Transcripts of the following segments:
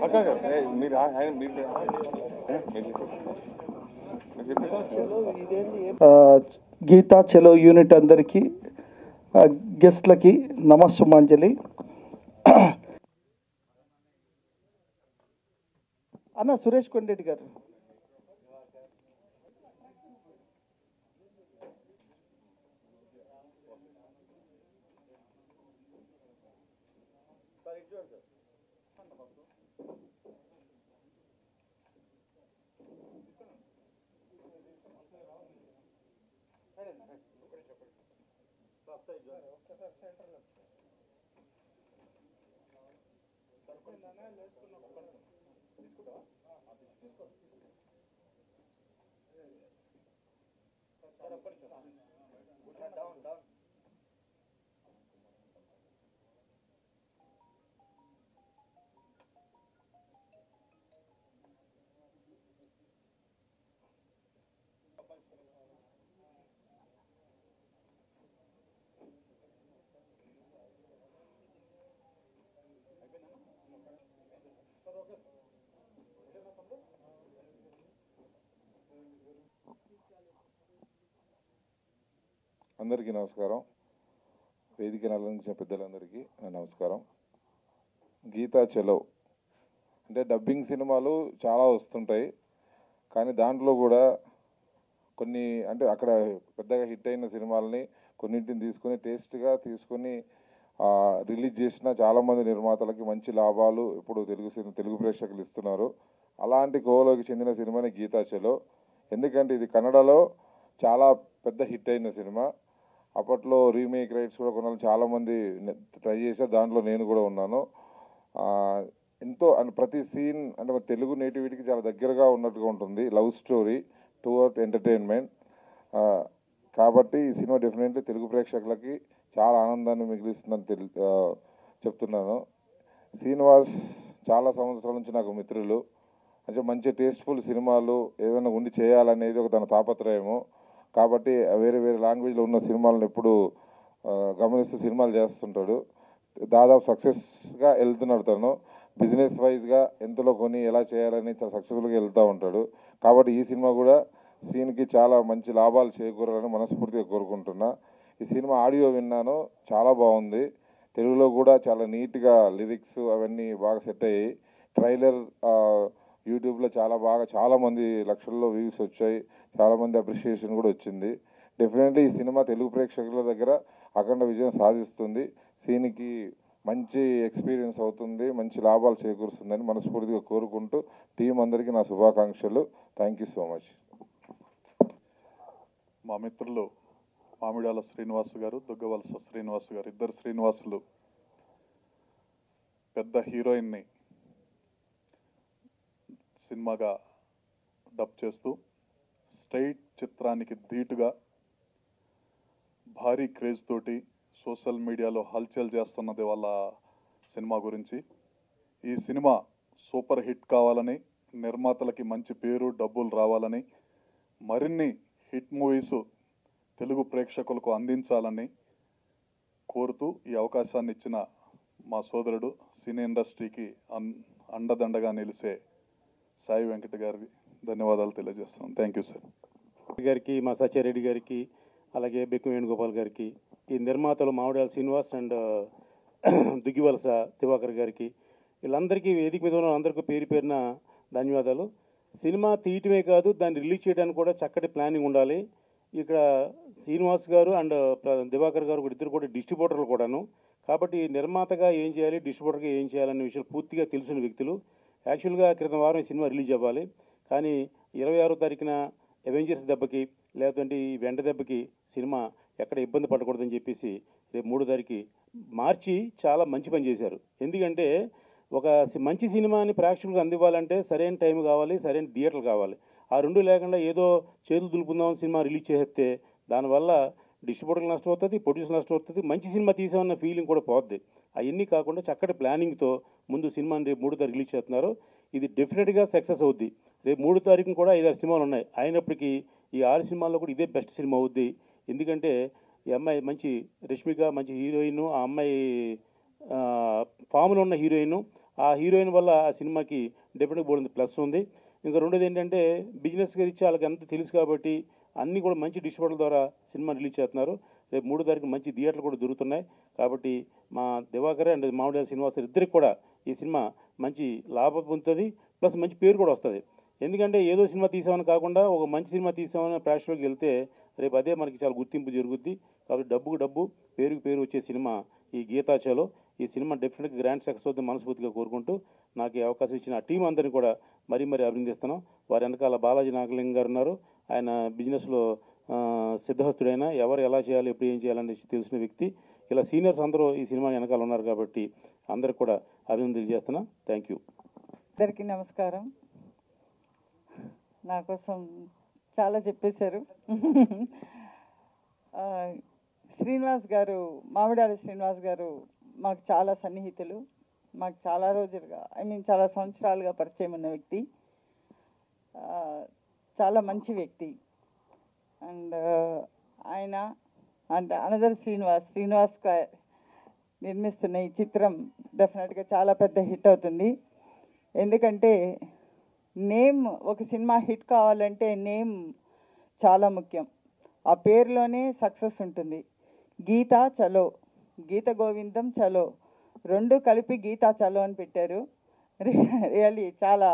అక్క అక్క, ఏ, మీరు ఆ- ఆయన మీరు ఏ, మీరు చెప్పండి. మీరు చెప్పండి. ఆ, గీతా చలో యూనిట్ అందరికీ ఆ, గెస్ట్లకి నమస్సుమాంజలి అన్న సురేష్ కొండరెడ్డి గారు అందరికీ నమస్కారం వేదిక అలంకరించిన పెద్దలందరికీ నా నమస్కారం గీతా చలో అంటే డబ్బింగ్ సినిమాలు చాలా వస్తుంటాయి కానీ దాంట్లో కూడా కొన్ని అంటే అక్కడ పెద్దగా హిట్ అయిన సినిమాలని కొన్నింటిని తీసుకొని టేస్ట్గా తీసుకొని రిలీజ్ చేసిన చాలామంది నిర్మాతలకి మంచి లాభాలు ఇప్పుడు తెలుగు సినిమా తెలుగు ప్రేక్షకులు ఇస్తున్నారు అలాంటి కోవలోకి చెందిన సినిమాని గీతా చలో ఎందుకంటే ఇది కన్నడలో చాలా పెద్ద హిట్ అయిన సినిమా అప్పట్లో రీమేక్ రైట్స్ కూడా కొనాలి చాలామంది ట్రై చేశారు దాంట్లో నేను కూడా ఉన్నాను ఆ, ఎంతో అంటే ప్రతి సీన్ అంటే మన తెలుగు నేటివిటీకి చాలా దగ్గరగా ఉన్నట్టుగా ఉంటుంది లవ్ స్టోరీ టూ అవుట్ ఎంటర్టైన్మెంట్ కాబట్టి ఈ సినిమా డెఫినెట్లీ తెలుగు ప్రేక్షకులకి చాలా ఆనందాన్ని మిగిలిస్తుందని తెలి ఆ, చెప్తున్నాను శ్రీనివాస్ చాలా సంవత్సరాల నుంచి నాకు మిత్రులు అంటే మంచి టేస్ట్ఫుల్ సినిమాలు ఏదైనా ఉండి చేయాలనేది ఒక తన తాపత్రయము కాబట్టి వేరే వేరే లాంగ్వేజ్లో ఉన్న సినిమాలను ఎప్పుడు ఆ, గమనిస్తూ సినిమాలు చేస్తుంటాడు దాదాపు సక్సెస్గా వెళ్తున్నాడు తను బిజినెస్ వైజ్గా ఎంతలో కొని ఎలా చేయాలని చాలా సక్సెస్ఫుల్గా వెళ్తూ ఉంటాడు కాబట్టి ఈ సినిమా కూడా సీన్కి చాలా మంచి లాభాలు చేకూరాలని మనస్ఫూర్తిగా కోరుకుంటున్నా ఈ సినిమా ఆడియో విన్నాను చాలా బాగుంది తెలుగులో కూడా చాలా నీట్గా లిరిక్స్ అవన్నీ బాగా సెట్ అయ్యాయి ట్రైలర్ యూట్యూబ్లో చాలా బాగా చాలా మంది లక్షల్లో వ్యూస్ వచ్చాయి చాలా మంది అప్రిషియేషన్ కూడా వచ్చింది డెఫినెట్లీ ఈ సినిమా తెలుగు ప్రేక్షకుల దగ్గర అఖండ విజయం సాధిస్తుంది సీన్కి మంచి ఎక్స్పీరియన్స్ అవుతుంది మంచి లాభాలు చేకూరుస్తుందని మనస్ఫూర్తిగా కోరుకుంటూ టీం అందరికీ నా శుభాకాంక్షలు థ్యాంక్ యూ సో మచ్ మా మిత్రులు మామిడాల శ్రీనివాస్ గారు దుగ్గవలస శ్రీనివాస్ గారు ఇద్దరు శ్రీనివాసులు పెద్ద హీరోయిన్ని సినిమాగా డబ్ చేస్తూ స్ట్రైట్ చిత్రానికి ధీటుగా భారీ క్రేజ్ తోటి సోషల్ మీడియాలో హల్చల్ చేస్తున్నది వాళ్ళ సినిమా గురించి ఈ సినిమా సూపర్ హిట్ కావాలని నిర్మాతలకి మంచి పేరు డబ్బులు రావాలని మరిన్ని హిట్ మూవీస్ తెలుగు ప్రేక్షకులకు అందించాలని కోరుతూ ఈ అవకాశాన్ని ఇచ్చిన మా సోదరుడు సినీ ఇండస్ట్రీకి అన్ అండదండగా నిలిసే సాయి వెంకట గారికి ధన్యవాదాలు తెలియజేస్తున్నాను థ్యాంక్ యూ సార్ గారికి మా సత్యారెడ్డి గారికి అలాగే బెక్కు వేణుగోపాల్ గారికి ఈ నిర్మాతలు మామిడాల శ్రీనివాస్ అండ్ దుగ్గివలస దివాకర్ గారికి వీళ్ళందరికీ వేదిక మీద ఉన్న అందరికీ పేరు పేరున ధన్యవాదాలు సినిమా తీయటమే కాదు దాన్ని రిలీజ్ చేయడానికి కూడా చక్కటి ప్లానింగ్ ఉండాలి ఇక్కడ శ్రీనివాస్ గారు అండ్ ప్ర- దివాకర్ గారు కూడా ఇద్దరు కూడా డిస్ట్రిబ్యూటర్లు కూడాను కాబట్టి నిర్మాతగా ఏం చేయాలి డిస్ట్రిబ్యూటర్గా ఏం చేయాలనే విషయాలు పూర్తిగా తెలిసిన వ్యక్తులు యాక్చువల్గా క్రితం వారం ఈ సినిమా రిలీజ్ అవ్వాలి కానీ ఇరవై ఆరో తారీఖున అవెంజర్స్ దెబ్బకి లేదంటే ఈ వెంట దెబ్బకి సినిమా ఎక్కడ ఇబ్బంది పడకూడదని చెప్పేసి రేపు మూడో తారీఖు మార్చి చాలా మంచి పని చేశారు ఎందుకంటే ఒక సి- మంచి సినిమాని ప్రేక్షకులకు అందివ్వాలంటే సరైన టైం కావాలి సరైన థియేటర్లు కావాలి ఆ రెండు లేకుండా ఏదో చేతులు దులుపుందాం సినిమా రిలీజ్ చేస్తే దానివల్ల డిస్ట్రిబ్యూటర్కి నష్టం అవుతుంది ప్రొడ్యూసర్ నష్టం అవుతుంది మంచి సినిమా తీసామన్న ఫీలింగ్ కూడా పోద్ది అవన్నీ కాకుండా చక్కటి ప్లానింగ్తో ముందు సినిమాని రేపు మూడు తారీఖు రిలీజ్ చేస్తున్నారు ఇది డెఫినెట్గా సక్సెస్ అవుద్ది రేపు మూడు తారీఖున కూడా ఐదారు సినిమాలు ఉన్నాయి అయినప్పటికీ ఈ ఆరు సినిమాల్లో కూడా ఇదే బెస్ట్ సినిమా అవుద్ది ఎందుకంటే ఈ అమ్మాయి మంచి రష్మిక మంచి హీరోయిన్ ఆ అమ్మాయి ఆ, ఫామ్లో ఉన్న హీరోయిన్ ఆ హీరోయిన్ వల్ల ఆ సినిమాకి డెఫినెట్గా బోర్డు ప్లస్ ఉంది ఇంకా రెండోది ఏంటంటే బిజినెస్ గురించి వాళ్ళకి అంత తెలుసు కాబట్టి అన్నీ కూడా మంచి డిస్ట్రిబ్యూటర్ ద్వారా సినిమా రిలీజ్ చేస్తున్నారు రేపు మూడో తారీఖు మంచి థియేటర్లు కూడా దొరుకుతున్నాయి కాబట్టి మా దివాకర్ అండ్ మామిడి శ్రీనివాస్ ఇద్దరికి కూడా ఈ సినిమా మంచి లాభం పొందుతుంది ప్లస్ మంచి పేరు కూడా వస్తుంది ఎందుకంటే ఏదో సినిమా తీసామని కాకుండా ఒక మంచి సినిమా తీసామని ప్రేక్షకులకు వెళ్తే రేపు అదే మనకి చాలా గుర్తింపు జరుగుద్ది కాబట్టి డబ్బుకు డబ్బు పేరుకు పేరు వచ్చే సినిమా ఈ గీతాచలో ఈ సినిమా డెఫినెట్గా గ్రాండ్ సక్సెస్ అవుతుంది మనస్ఫూర్తిగా కోరుకుంటూ నాకు ఈ అవకాశం ఇచ్చిన ఆ టీం అందరినీ కూడా మరీ మరీ అభినందిస్తున్నాం వారి వెనకాల బాలాజీ నాగలింగ గారు ఉన్నారు ఆయన బిజినెస్లో ఆ, సిద్ధహస్తుడైన ఎవరు ఎలా చేయాలి ఎప్పుడు ఏం చేయాలని తెలిసిన వ్యక్తి ఇలా సీనియర్స్ అందరూ ఈ సినిమా వెనకాల ఉన్నారు కాబట్టి అందరికి కూడా అభినందనలు తెలియజేస్తున్నా థ్యాంక్ యూ అందరికీ నమస్కారం నా కోసం చాలా చెప్పేశారు ఆ, శ్రీనివాస్ గారు మామిడాల శ్రీనివాస్ గారు మాకు చాలా సన్నిహితులు మాకు చాలా రోజులుగా ఐ మీన్ చాలా సంవత్సరాలుగా పరిచయం ఉన్న వ్యక్తి ఆ, చాలా మంచి వ్యక్తి అండ్ ఆయన అండ్ అనదర్ శ్రీనివాస్ శ్రీనివాస్ గా- నిర్మిస్తున్న ఈ చిత్రం డెఫినెట్గా చాలా పెద్ద హిట్ అవుతుంది ఎందుకంటే నేమ్ ఒక సినిమా హిట్ కావాలంటే నేమ్ చాలా ముఖ్యం ఆ పేరులోనే సక్సెస్ ఉంటుంది గీత చలో గీత గోవిందం చలో రెండు కలిపి గీతా చలో అని పెట్టారు రియల్లీ చాలా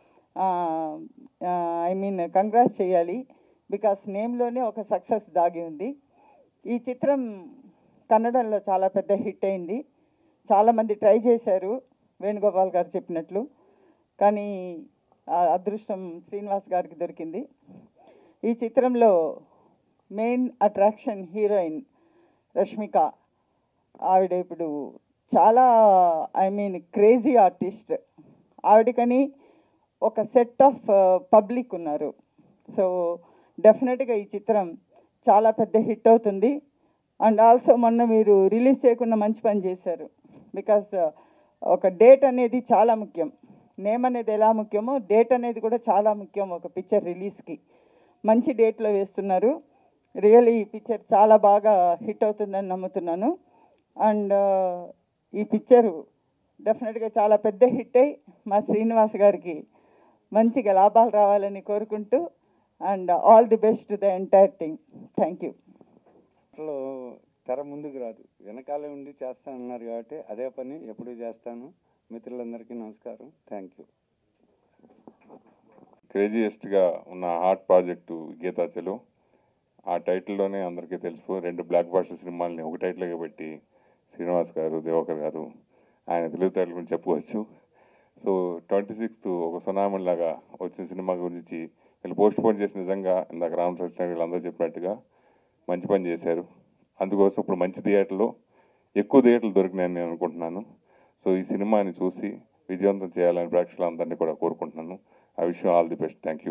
ఐ మీన్ కంగ్రాట్స్ చేయాలి బికాస్ నేమ్లోనే ఒక సక్సెస్ దాగి ఉంది ఈ చిత్రం కన్నడంలో చాలా పెద్ద హిట్ అయింది చాలామంది ట్రై చేశారు వేణుగోపాల్ గారు చెప్పినట్లు కానీ ఆ అదృష్టం శ్రీనివాస్ గారికి దొరికింది ఈ చిత్రంలో మెయిన్ అట్రాక్షన్ హీరోయిన్ రష్మిక ఆవిడ ఇప్పుడు చాలా ఐ మీన్ క్రేజీ ఆర్టిస్ట్ ఆవిడకని ఒక సెట్ ఆఫ్ పబ్లిక్ ఉన్నారు సో డెఫినెట్గా ఈ చిత్రం చాలా పెద్ద హిట్ అవుతుంది అండ్ ఆల్సో మొన్న మీరు రిలీజ్ చేయకుండా మంచి పని చేశారు బికాస్ ఒక డేట్ అనేది చాలా ముఖ్యం నేమ్ అనేది ఎలా ముఖ్యమో డేట్ అనేది కూడా చాలా ముఖ్యం ఒక పిక్చర్ రిలీజ్కి మంచి డేట్లో వేస్తున్నారు రియల్లీ ఈ పిక్చర్ చాలా బాగా హిట్ అవుతుందని నమ్ముతున్నాను అండ్ ఈ పిక్చరు డెఫినెట్గా చాలా పెద్ద హిట్ అయి మా శ్రీనివాస్ గారికి మంచిగా లాభాలు రావాలని కోరుకుంటూ and all the best the entire team thank you లో తెర ముందుకు రాదు వెనకాలే ఉండి చేస్తానన్నారు కాబట్టి అదే పని ఎప్పుడు చేస్తాను మిత్రులందరికీ నమస్కారం థ్యాంక్ యూ క్రేజియెస్ట్గా ఉన్న హార్ట్ ప్రాజెక్టు గీతాచలు ఆ టైటిల్లోనే అందరికీ తెలుసు రెండు బ్లాక్ బాస్టర్ సినిమాల్ని ఒక టైటిల్గా పెట్టి శ్రీనివాస్ గారు దివాకర్ గారు ఆయన తెలివితేటల గురించి చెప్పుకోవచ్చు సో ట్వంటీ సిక్స్త్ ఒక సునామీ లాగా వచ్చిన సినిమా గురించి వీళ్ళు పోస్ట్ పోన్ చేసి నిజంగా ఇందాక రామకృష్ణ వీళ్ళందరూ చెప్పినట్టుగా మంచి పని చేశారు అందుకోసం ఇప్పుడు మంచి థియేటర్లో ఎక్కువ థియేటర్లు దొరికినాయని నేను అనుకుంటున్నాను సో ఈ సినిమాని చూసి విజయవంతం చేయాలని ప్రేక్షకులందరినీ కూడా కోరుకుంటున్నాను I wish all the best thank you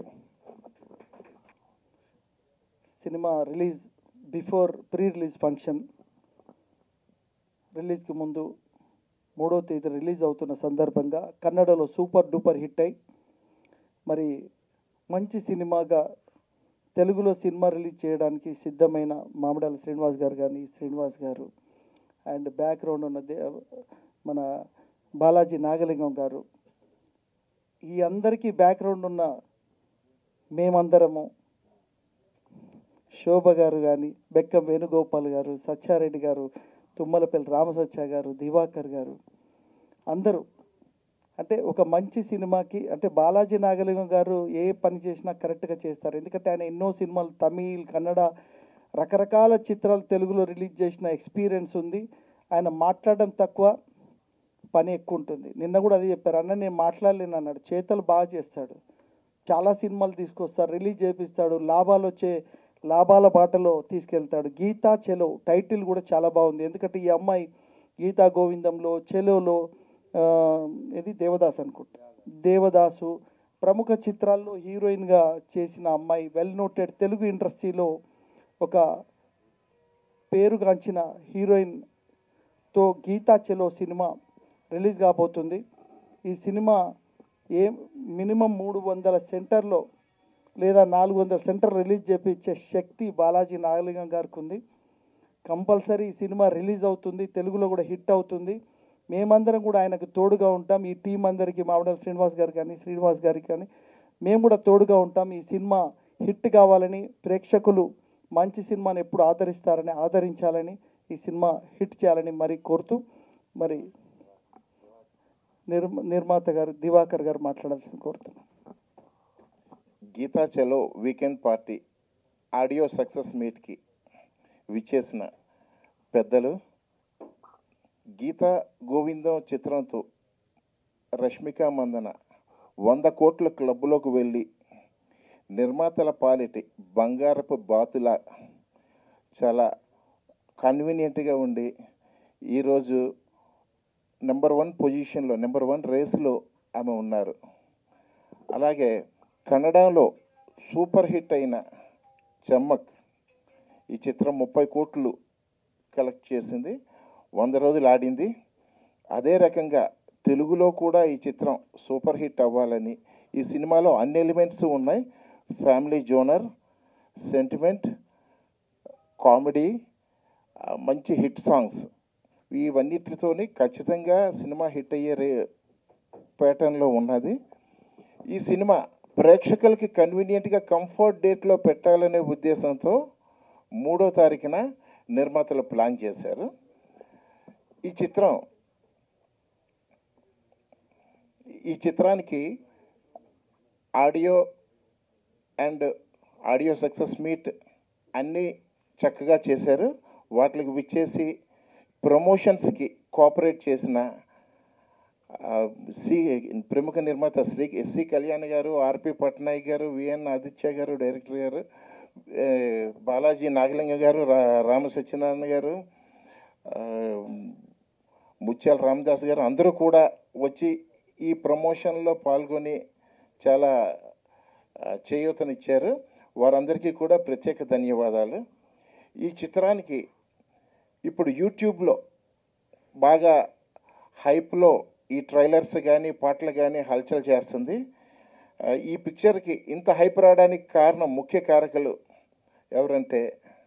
cinema release before pre release function రిలీజ్కి ముందు మూడో తేదీ రిలీజ్ అవుతున్న సందర్భంగా కన్నడలో సూపర్ డూపర్ హిట్ అయి మరి మంచి సినిమాగా తెలుగులో సినిమా రిలీజ్ చేయడానికి సిద్ధమైన మామిడాల శ్రీనివాస్ గారు కానీ శ్రీనివాస్ గారు అండ్ బ్యాక్గ్రౌండ్ ఉన్న దే మన బాలాజీ నాగలింగం గారు ఈ అందరికీ బ్యాక్గ్రౌండ్ ఉన్న మేమందరము శోభ గారు కానీ బెక్కం వేణుగోపాల్ గారు సత్యారెడ్డి గారు తుమ్మలపల్లి రామసత్య గారు దివాకర్ గారు అందరూ అంటే ఒక మంచి సినిమాకి అంటే బాలాజీ నాగలింగం గారు ఏ పని చేసినా కరెక్ట్గా చేస్తారు ఎందుకంటే ఆయన ఎన్నో సినిమాలు తమిళ్ కన్నడ రకరకాల చిత్రాలు తెలుగులో రిలీజ్ చేసిన ఎక్స్పీరియన్స్ ఉంది ఆయన మాట్లాడడం తక్కువ పని ఎక్కువ ఉంటుంది నిన్న కూడా అదే చెప్పారు అన్న నేను మాట్లాడలేను అన్నాడు చేతలు బాగా చేస్తాడు చాలా సినిమాలు తీసుకొస్తాడు రిలీజ్ చేపిస్తాడు లాభాలు వచ్చే లాభాల బాటలో తీసుకెళ్తాడు గీతా చెలో టైటిల్ కూడా చాలా బాగుంది ఎందుకంటే ఈ అమ్మాయి గీతా గోవిందంలో చెలోలో ఆ, ఇది దేవదాస్ అనుకుంటా దేవదాసు ప్రముఖ చిత్రాల్లో హీరోయిన్గా చేసిన అమ్మాయి వెల్ నోటెడ్ తెలుగు ఇండస్ట్రీలో ఒక పేరుగాంచిన హీరోయిన్తో గీతా చెలో సినిమా రిలీజ్ కాబోతుంది ఈ సినిమా ఏ మినిమం మూడు వందల సెంటర్లో లేదా నాలుగు వందల సెంటర్ రిలీజ్ చేపించే శక్తి బాలాజీ నాగలింగం గారికి ఉంది కంపల్సరీ ఈ సినిమా రిలీజ్ అవుతుంది తెలుగులో కూడా హిట్ అవుతుంది మేమందరం కూడా ఆయనకు తోడుగా ఉంటాం ఈ టీం అందరికీ మావడల శ్రీనివాస్ గారు కానీ శ్రీనివాస్ గారికి కానీ మేము కూడా తోడుగా ఉంటాం ఈ సినిమా హిట్ కావాలని ప్రేక్షకులు మంచి సినిమాని ఎప్పుడు ఆదరిస్తారని ఆదరించాలని ఈ సినిమా హిట్ చేయాలని మరి కోరుతూ మరి నిర్మ నిర్మాత గారు దివాకర్ గారు మాట్లాడాల్సింది కోరుతున్నాను Geetha Chalo weekend party audio success మీట్కి విచ్చేసిన పెద్దలు గీతా గోవిందం చిత్రంతో రష్మిక మందన వంద కోట్ల క్లబ్లోకి వెళ్ళి నిర్మాతల పాలిటి బంగారపు బాతుల చాలా కన్వీనియంట్గా ఉండి ఈరోజు నెంబర్ వన్ పొజిషన్లో నెంబర్ వన్ రేస్లో ఆమె ఉన్నారు అలాగే కన్నడలో సూపర్ హిట్ అయిన చెమ్మక్ ఈ చిత్రం ముప్పై కోట్లు కలెక్ట్ చేసింది వంద రోజులు ఆడింది అదే రకంగా తెలుగులో కూడా ఈ చిత్రం సూపర్ హిట్ అవ్వాలని ఈ సినిమాలో అన్ని ఎలిమెంట్స్ ఉన్నాయి ఫ్యామిలీ జోనర్ సెంటిమెంట్ కామెడీ ఆ, మంచి హిట్ సాంగ్స్ ఇవన్నిటితోని ఖచ్చితంగా సినిమా హిట్ అయ్యే రే ప్యాటర్న్లో ఉన్నది ఈ సినిమా ప్రేక్షకులకి కన్వీనియంట్గా కంఫర్ట్ డేట్లో పెట్టాలనే ఉద్దేశంతో మూడో తారీఖున నిర్మాతలు ప్లాన్ చేశారు ఈ చిత్రం ఈ చిత్రానికి audio and audio success meet అన్నీ చక్కగా చేశారు వాటికి విచ్చేసి ప్రమోషన్స్కి కోఆపరేట్ చేసిన ఆ, సి ప్రముఖ నిర్మాత శ్రీ సి కళ్యాణ్ గారు ఆర్పి పట్నాయక్ గారు విఎన్ ఆదిత్య గారు డైరెక్టర్ గారు ఏ, బాలాజీ నాగలింగ గారు రా రామ సత్యనారాయణ గారు ఆ, ముత్యాల రామదాస్ గారు అందరూ కూడా వచ్చి ఈ ప్రమోషన్లో పాల్గొని చాలా ఆ, చేయూతనిచ్చారు వారందరికీ కూడా ప్రత్యేక ధన్యవాదాలు ఈ చిత్రానికి ఇప్పుడు యూట్యూబ్లో బాగా హైప్లో ఈ ట్రైలర్స్ కానీ పాటలు కానీ హల్చల్ చేస్తుంది ఆ, ఈ పిక్చర్కి ఇంత హైప్ రావడానికి కారణం ముఖ్య కారకులు ఎవరంటే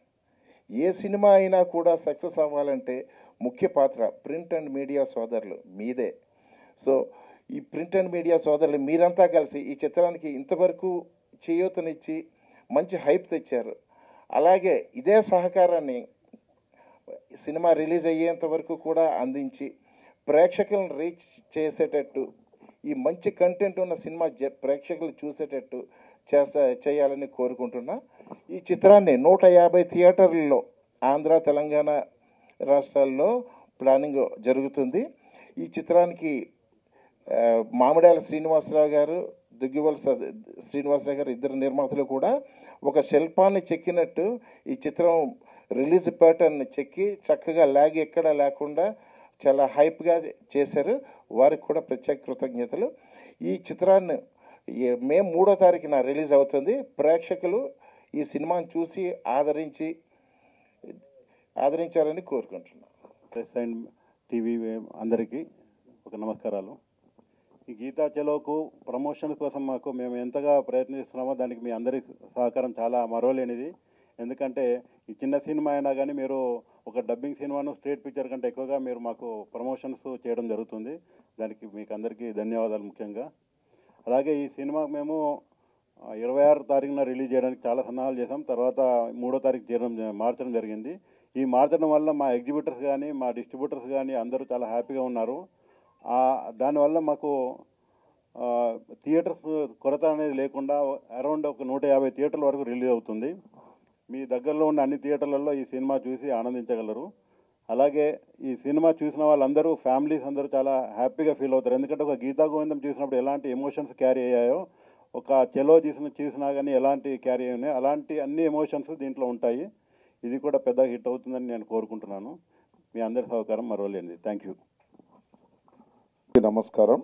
ఏ సినిమా అయినా కూడా సక్సెస్ అవ్వాలంటే ముఖ్య పాత్ర ప్రింట్ అండ్ మీడియా సోదరులు మీదే సో ఈ ప్రింట్ అండ్ మీడియా సోదరులు మీరంతా కలిసి ఈ చిత్రానికి ఇంతవరకు చేయూతనిచ్చి మంచి హైప్ తెచ్చారు అలాగే ఇదే సహకారాన్ని సినిమా రిలీజ్ అయ్యేంత వరకు కూడా అందించి ప్రేక్షకులను రీచ్ చేసేటట్టు ఈ మంచి కంటెంట్ ఉన్న సినిమా జ- ప్రేక్షకులు చూసేటట్టు చేస్తా చేయాలని కోరుకుంటున్నా ఈ చిత్రాన్ని నూట యాభై థియేటర్లలో ఆంధ్ర తెలంగాణ రాష్ట్రాల్లో ప్లానింగ్ జరుగుతుంది ఈ చిత్రానికి ఆ, మామిడాల శ్రీనివాసరావు గారు దుగ్గివలస శ్రీనివాసరావు గారు ఇద్దరు నిర్మాతలు కూడా ఒక శిల్పాన్ని చెక్కినట్టు ఈ చిత్రం రిలీజ్ ప్యాటర్న్ చెక్కి చక్కగా లాగ్ ఎక్కడ లేకుండా చాలా హైప్గా చేశారు వారికి కూడా ప్రత్యేక కృతజ్ఞతలు ఈ చిత్రాన్ని ఈ మే మూడో తారీఖున రిలీజ్ అవుతుంది ప్రేక్షకులు ఈ సినిమాను చూసి ఆదరించి ఆదరించాలని కోరుకుంటున్నాను ప్రెస్ అండ్ టీవీ అందరికీ ఒక నమస్కారాలు ఈ గీతా చలోకు ప్రమోషన్ కోసం మాకు మేము ఎంతగా ప్రయత్నిస్తున్నామో దానికి మీ అందరి సహకారం చాలా మరోలేనిది ఎందుకంటే ఈ చిన్న సినిమా అయినా కానీ మీరు ఒక డబ్బింగ్ సినిమాను స్ట్రేట్ పిక్చర్ కంటే ఎక్కువగా మీరు మాకు ప్రమోషన్స్ చేయడం జరుగుతుంది దానికి మీకు అందరికీ ధన్యవాదాలు ముఖ్యంగా అలాగే ఈ సినిమా మేము ఆ, ఇరవై ఆరు తారీఖున రిలీజ్ చేయడానికి చాలా సన్నాహాలు చేసాం తర్వాత మూడో తారీఖు చేయడం మార్చడం జరిగింది ఈ మార్చడం వల్ల మా ఎగ్జిబిటర్స్ కానీ మా డిస్ట్రిబ్యూటర్స్ కానీ అందరూ చాలా హ్యాపీగా ఉన్నారు ఆ, దానివల్ల మాకు ఆ, థియేటర్స్ కొరత అనేది లేకుండా అరౌండ్ ఒక నూట యాభై థియేటర్ల వరకు రిలీజ్ అవుతుంది మీ దగ్గరలో ఉన్న అన్ని థియేటర్లలో ఈ సినిమా చూసి ఆనందించగలరు అలాగే ఈ సినిమా చూసిన వాళ్ళందరూ ఫ్యామిలీస్ అందరూ చాలా హ్యాపీగా ఫీల్ అవుతారు ఎందుకంటే ఒక గీతా గోవిందం చూసినప్పుడు ఎలాంటి ఎమోషన్స్ క్యారీ అయ్యాయో ఒక చెలో చూసిన చూసినా కానీ ఎలాంటి క్యారీ అయ్యాయో అలాంటి అన్ని ఎమోషన్స్ దీంట్లో ఉంటాయి ఇది కూడా పెద్ద హిట్ అవుతుందని నేను కోరుకుంటున్నాను మీ అందరి సహకారం మరవలేనిది థ్యాంక్ యూ నమస్కారం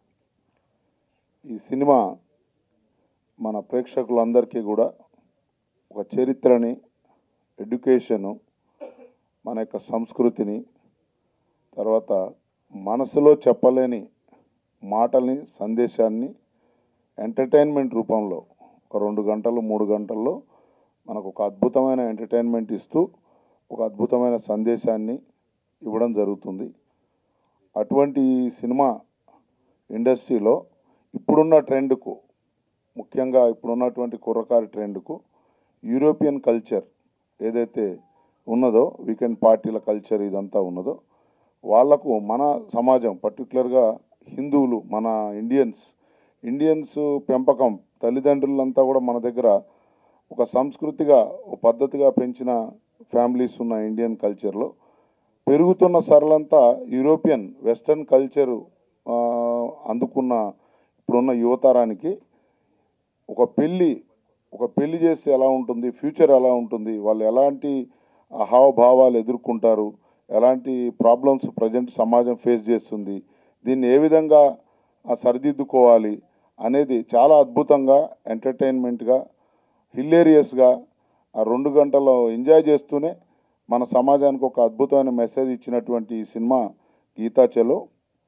ఈ సినిమా మన ప్రేక్షకులందరికీ కూడా ఒక చరిత్రని ఎడ్యుకేషను మన యొక్క సంస్కృతిని తర్వాత మనసులో చెప్పలేని మాటల్ని సందేశాన్ని ఎంటర్టైన్మెంట్ రూపంలో ఒక రెండు గంటలు మూడు గంటల్లో మనకు ఒక అద్భుతమైన ఎంటర్టైన్మెంట్ ఇస్తూ ఒక అద్భుతమైన సందేశాన్ని ఇవ్వడం జరుగుతుంది అటువంటి సినిమా ఇండస్ట్రీలో ఇప్పుడున్న ట్రెండ్కు ముఖ్యంగా ఇప్పుడున్నటువంటి కుర్రకారి ట్రెండ్కు యూరోపియన్ కల్చర్ ఏదైతే ఉన్నదో వీకెండ్ పార్టీల కల్చర్ ఇదంతా ఉన్నదో వాళ్లకు మన సమాజం పర్టికులర్గా హిందువులు మన ఇండియన్స్ ఇండియన్స్ పెంపకం తల్లిదండ్రులంతా కూడా మన దగ్గర ఒక సంస్కృతిగా ఒక పద్ధతిగా పెంచిన ఫ్యామిలీస్ ఉన్న ఇండియన్ కల్చర్లో పెరుగుతున్న సరళంతా యూరోపియన్ వెస్టర్న్ కల్చరు ఆ, అందుకున్న ఇప్పుడున్న యువతరానికి ఒక పెళ్ళి ఒక పెళ్లి చేస్తే ఎలా ఉంటుంది ఫ్యూచర్ ఎలా ఉంటుంది వాళ్ళు ఎలాంటి హావభావాలు ఎదుర్కొంటారు ఎలాంటి ప్రాబ్లమ్స్ ప్రజెంట్ సమాజం ఫేస్ చేస్తుంది దీన్ని ఏ విధంగా ఆ, సరిదిద్దుకోవాలి అనేది చాలా అద్భుతంగా ఎంటర్టైన్మెంట్గా హిల్లేరియస్గా ఆ రెండు గంటలు ఎంజాయ్ చేస్తూనే మన సమాజానికి ఒక అద్భుతమైన మెసేజ్ ఇచ్చినటువంటి ఈ సినిమా గీతా చెలో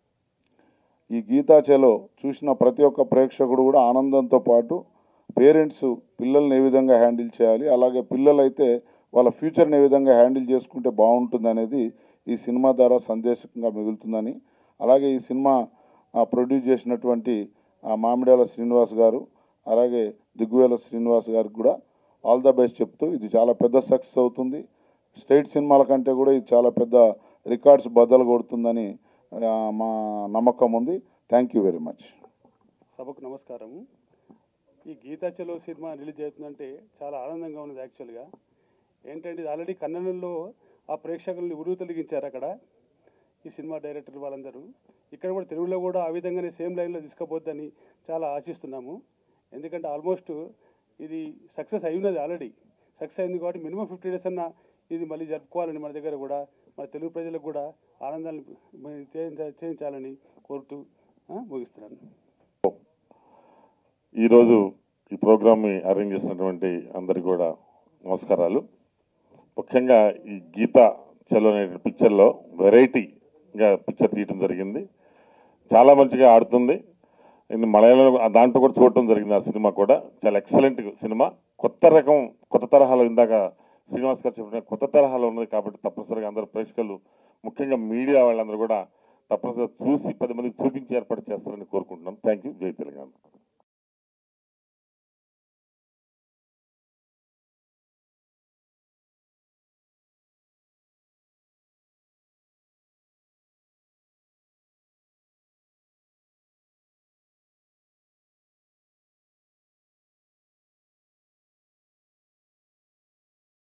ఈ గీతా చెలో చూసిన ప్రతి ఒక్క ప్రేక్షకుడు కూడా ఆనందంతో పాటు పేరెంట్స్ పిల్లల్ని ఏ విధంగా హ్యాండిల్ చేయాలి అలాగే పిల్లలైతే వాళ్ళ ఫ్యూచర్ని ఏ విధంగా హ్యాండిల్ చేసుకుంటే బాగుంటుంది అనేది ఈ సినిమా ద్వారా సందేశంగా మిగులుతుందని అలాగే ఈ సినిమా ఆ, ప్రొడ్యూస్ చేసినటువంటి ఆ, మామిడాల శ్రీనివాస్ గారు అలాగే దిగ్వేల శ్రీనివాస్ గారికి కూడా ఆల్ ద బెస్ట్ చెప్తూ ఇది చాలా పెద్ద సక్సెస్ అవుతుంది స్టేట్ సినిమాల కంటే కూడా ఇది చాలా పెద్ద రికార్డ్స్ బద్దలు కొడుతుందని ఆ, మా నమ్మకం ఉంది థ్యాంక్ యూ వెరీ మచ్ సభకు నమస్కారము ఈ గీతా చలో సినిమా రిలీజ్ అవుతుందంటే చాలా ఆనందంగా ఉన్నది యాక్చువల్గా ఏంటంటే ఇది ఆల్రెడీ కన్నడంలో ఆ ప్రేక్షకుల్ని ఉరువు తొలగించారు అక్కడ ఈ సినిమా డైరెక్టర్ వాళ్ళందరూ ఇక్కడ కూడా తెలుగులో కూడా ఆ విధంగానే సేమ్ లైన్లో తీసుకుపోద్దని చాలా ఆశిస్తున్నాము ఎందుకంటే ఆల్మోస్ట్ ఇది సక్సెస్ అయి ఉన్నది ఆల్రెడీ సక్సెస్ అయింది కాబట్టి మినిమం ఫిఫ్టీ డేస్ అన్న ఇది మళ్ళీ జరుపుకోవాలని మన దగ్గర కూడా మన తెలుగు ప్రజలకు కూడా ఆనందాన్ని చేయించ- చేయించాలని కోరుతూ ఆ, ముగిస్తున్నాను ఈరోజు ఈ ప్రోగ్రామ్ని అరేంజ్ చేసినటువంటి అందరికీ కూడా నమస్కారాలు ముఖ్యంగా ఈ గీత చలో అనే పిక్చర్లో వెరైటీగా పిక్చర్ తీయడం జరిగింది చాలా మంచిగా ఆడుతుంది ఇది మలయాళం దాంట్లో కూడా చూడటం జరిగింది ఆ సినిమా కూడా చాలా ఎక్సలెంట్ సినిమా కొత్త రకం కొత్త తరహాలో ఇందాక శ్రీనివాస్ గారు చెప్పిన కొత్త తరహాలో ఉన్నది కాబట్టి తప్పనిసరిగా అందరు ప్రేక్షకులు ముఖ్యంగా మీడియా వాళ్ళందరూ కూడా తప్పనిసరిగా చూసి పది మందికి చూపించి ఏర్పాటు చేస్తారని కోరుకుంటున్నాం థ్యాంక్ యూ జై తెలంగాణ